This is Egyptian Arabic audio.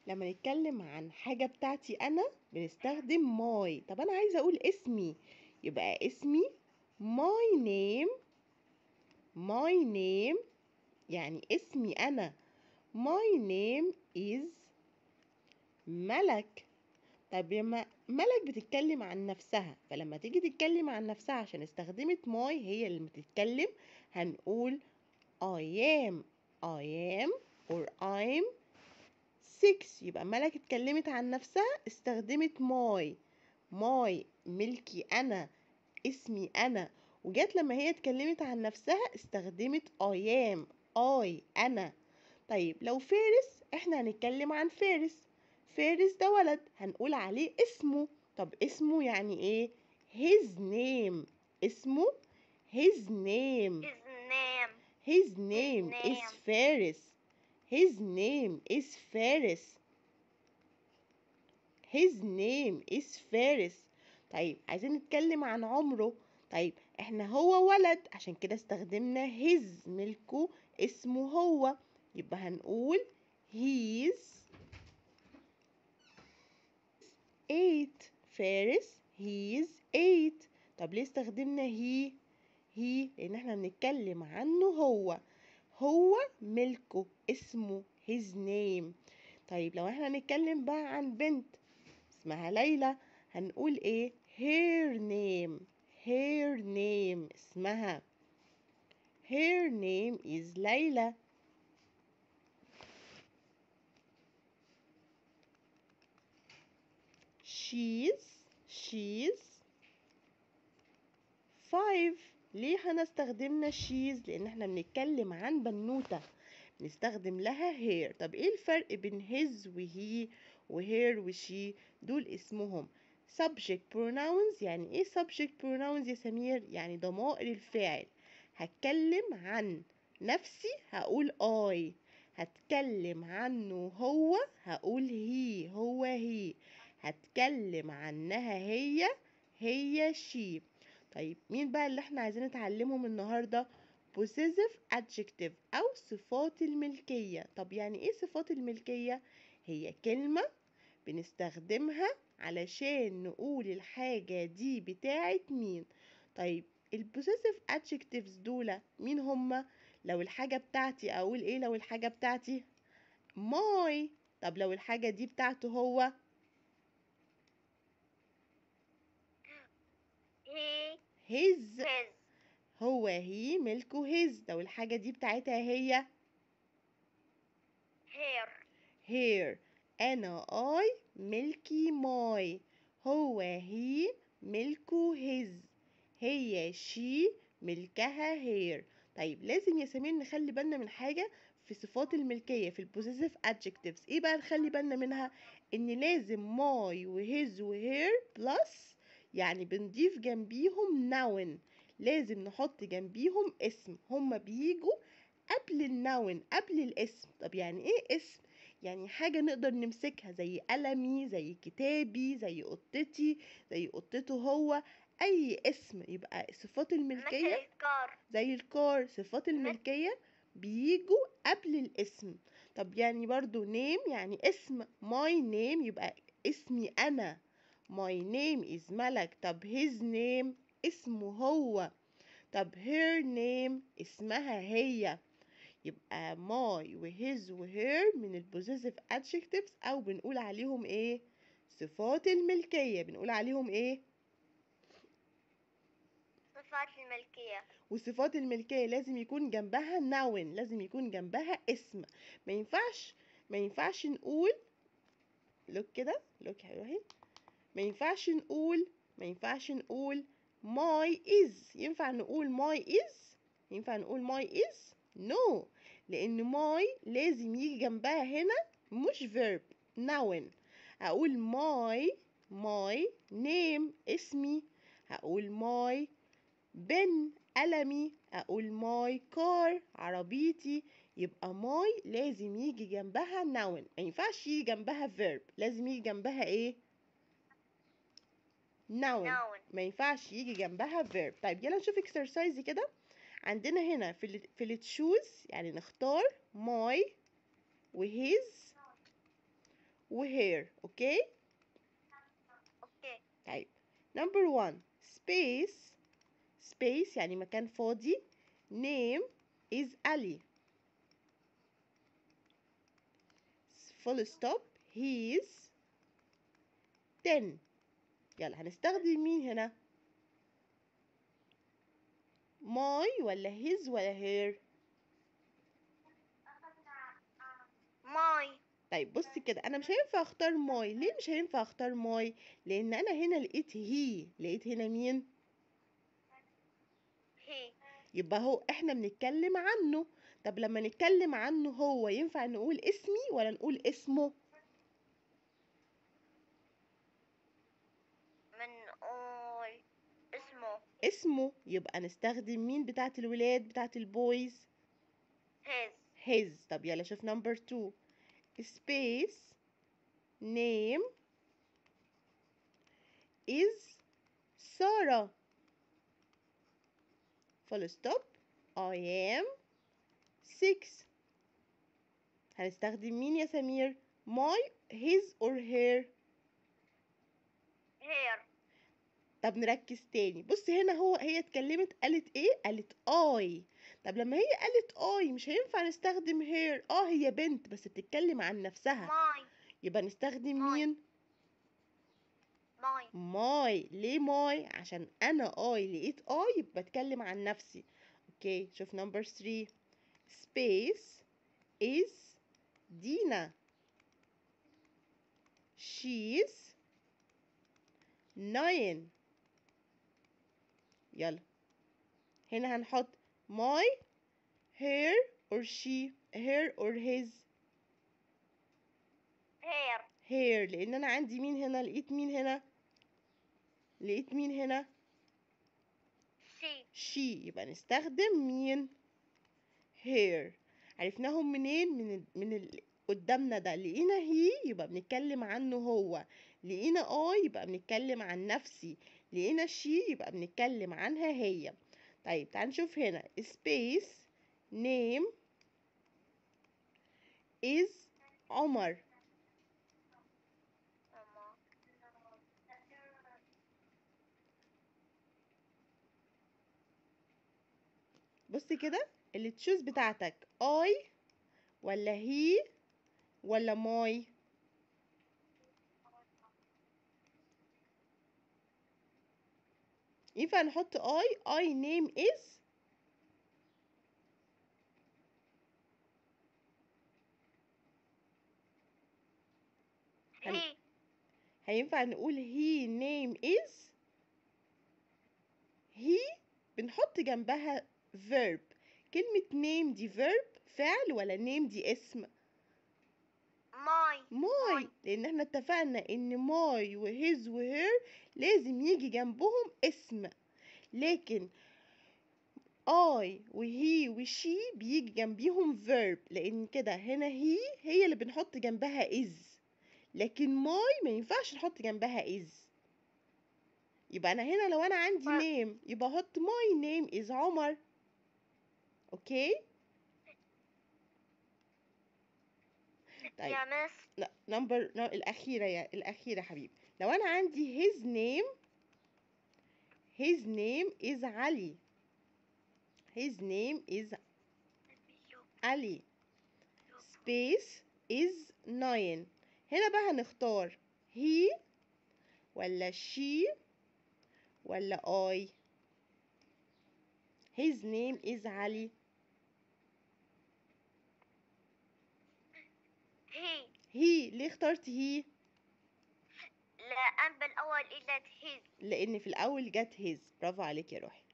لما نتكلم عن حاجة بتاعتي أنا بنستخدم ماي طب أنا عايزة أقول اسمي يبقى اسمي my name my name يعني اسمي أنا my name is ملك طب لما ملك بتتكلم عن نفسها فلما تيجي تتكلم عن نفسها عشان استخدمت ماي هي اللي بتتكلم هنقول I am I am or I'm six يبقى ملك اتكلمت عن نفسها استخدمت ماي ماي ملكي أنا اسمي أنا وجات لما هي اتكلمت عن نفسها استخدمت I am I أنا طيب لو فارس احنا هنتكلم عن فارس فارس ده ولد هنقول عليه اسمه طب اسمه يعني ايه his name اسمه his name His his name. name is name. Faris his name is Faris his name is Faris طيب عايزين نتكلم عن عمره طيب احنا هو ولد عشان كده استخدمنا his ملكه اسمه هو يبقى هنقول he's eight فارس he's eight طب ليه استخدمنا he he لان احنا بنتكلم عنه هو هو ملكه اسمه his name طيب لو احنا هنتكلم بقى عن بنت اسمها ليلى هنقول ايه her name her name اسمها her name is ليلى she's she's five ليه هنستخدمنا she's لان احنا بنتكلم عن بنوتة بنستخدم لها hair طب ايه الفرق بين his وهي وهير وشي دول اسمهم subject pronouns يعني ايه subject pronouns يا سمير يعني ضمائر الفاعل هتكلم عن نفسي هقول I هتكلم عنه هو هقول he هو هي هتكلم عنها هي هي she طيب مين بقى اللي احنا عايزين نتعلمهم النهارده possessive adjective او صفات الملكية طب يعني ايه صفات الملكية هي كلمة بنستخدمها علشان نقول الحاجة دي بتاعت مين طيب البوسيسيف adjectives دول مين هما لو الحاجة بتاعتي اقول ايه لو الحاجة بتاعتي my طب لو الحاجة دي بتاعته هو He. his His. هو هي ملكه his لو الحاجة دي بتاعتها هي Her. here أنا I ملكي my هو هي ملكه his هي she ملكها her طيب لازم يا سمير نخلي بالنا من حاجة في صفات الملكية في البوزيسيف adjectives ايه بقى نخلي بالنا منها ان لازم my وhis وهير بلس يعني بنضيف جنبيهم noun لازم نحط جنبيهم اسم هما بيجوا قبل النون قبل الاسم طب يعني ايه اسم يعني حاجة نقدر نمسكها زي قلمي زي كتابي زي قطتي زي قطته هو اي اسم يبقى صفات الملكية مثل الكار. زي الكار صفات الملكية بيجوا قبل الاسم طب يعني برضو نيم يعني اسم my name يبقى اسمي أنا my name is ملك طب his name اسمه هو طب her name اسمها هي يبقى my وhis وher من البوزيسيف adjectives أو بنقول عليهم إيه صفات الملكية بنقول عليهم إيه صفات الملكية. وصفات الملكية لازم يكون جنبها noun لازم يكون جنبها اسم ما ينفعش ما ينفعش نقول لوك كده لوك يا روحي ما ينفعش نقول ما ينفعش نقول my is ينفع نقول my is ينفع نقول my is no لأن my لازم يجي جنبها هنا مش verb noun أقول my my name اسمي هقول my بن قلمي اقول ماي كار عربيتي يبقى ماي لازم يجي جنبها noun ما ينفعش يجي جنبها verb لازم يجي جنبها ايه noun Noun. ما ينفعش يجي جنبها verb طيب يلا نشوف exercise كده عندنا هنا في ال في التشوز يعني نختار ماي وهيز وهير اوكي اوكي طيب نمبر 1 space space يعني مكان فاضي name is Ali full stop he's 10 يلا هنستخدم مين هنا my ولا his ولا her ماي طيب بصي كده انا مش هينفع اختار ماي ليه مش هينفع اختار ماي لان انا هنا لقيت هي لقيت هنا مين هي يبقى هو احنا بنتكلم عنه طب لما نتكلم عنه هو ينفع نقول اسمي ولا نقول اسمه من قول اسمه اسمه يبقى نستخدم مين بتاعت الولاد بتاعت البويز his his طب يلا شوف نمبر 2 space name is Sarah full stop I am six هنستخدم مين يا سمير my his or her here طب نركز تاني بص هنا هو هي اتكلمت قالت ايه قالت اي طب لما هي قالت اي مش هينفع نستخدم هير اه هي بنت بس بتتكلم عن نفسها ماي يبقى نستخدم ماي. مين ماي ماي ليه ماي عشان انا اي لقيت اي يبقى بتكلم عن نفسي اوكي شوف نمبر 3 space is دينا she's nine يلا هنا هنحط my her or she her or his here hair لان انا عندي مين هنا لقيت مين هنا لقيت مين هنا she she يبقى نستخدم مين hair عرفناهم منين من ال... من ال... قدامنا ده لقينا هي يبقى بنتكلم عنه هو لقينا اي يبقى بنتكلم عن نفسي لقينا شي يبقى بنتكلم عنها هي طيب تعال نشوف هنا space name is عمر ماما بص كده اللي تشوز بتاعتك اي ولا هي ولا ماي ينفع نحط اي اي نيم از هن- he هينفع نقول he name is he بنحط جنبها verb كلمة name دي verb فعل ولا name دي اسم ماي ماي لان احنا اتفقنا ان ماي وهز وهير لازم يجي جنبهم اسم لكن اي وهي وشي بيجي جنبيهم verb لان كده هنا هي هي اللي بنحط جنبها is لكن ماي ما ينفعش نحط جنبها is يبقى انا هنا لو انا عندي ف- نيم يبقى احط my name is عمر اوكي طيب يا مس لا نمبر الأخيرة يا الأخيرة حبيبي لو أنا عندي his name his name is علي his name is علي space is nine هنا بقى هنختار he ولا she ولا I his name is علي هي he ليه اخترت he لأن بالأول إجت his لأن في الأول جت his برافو عليك يا روحي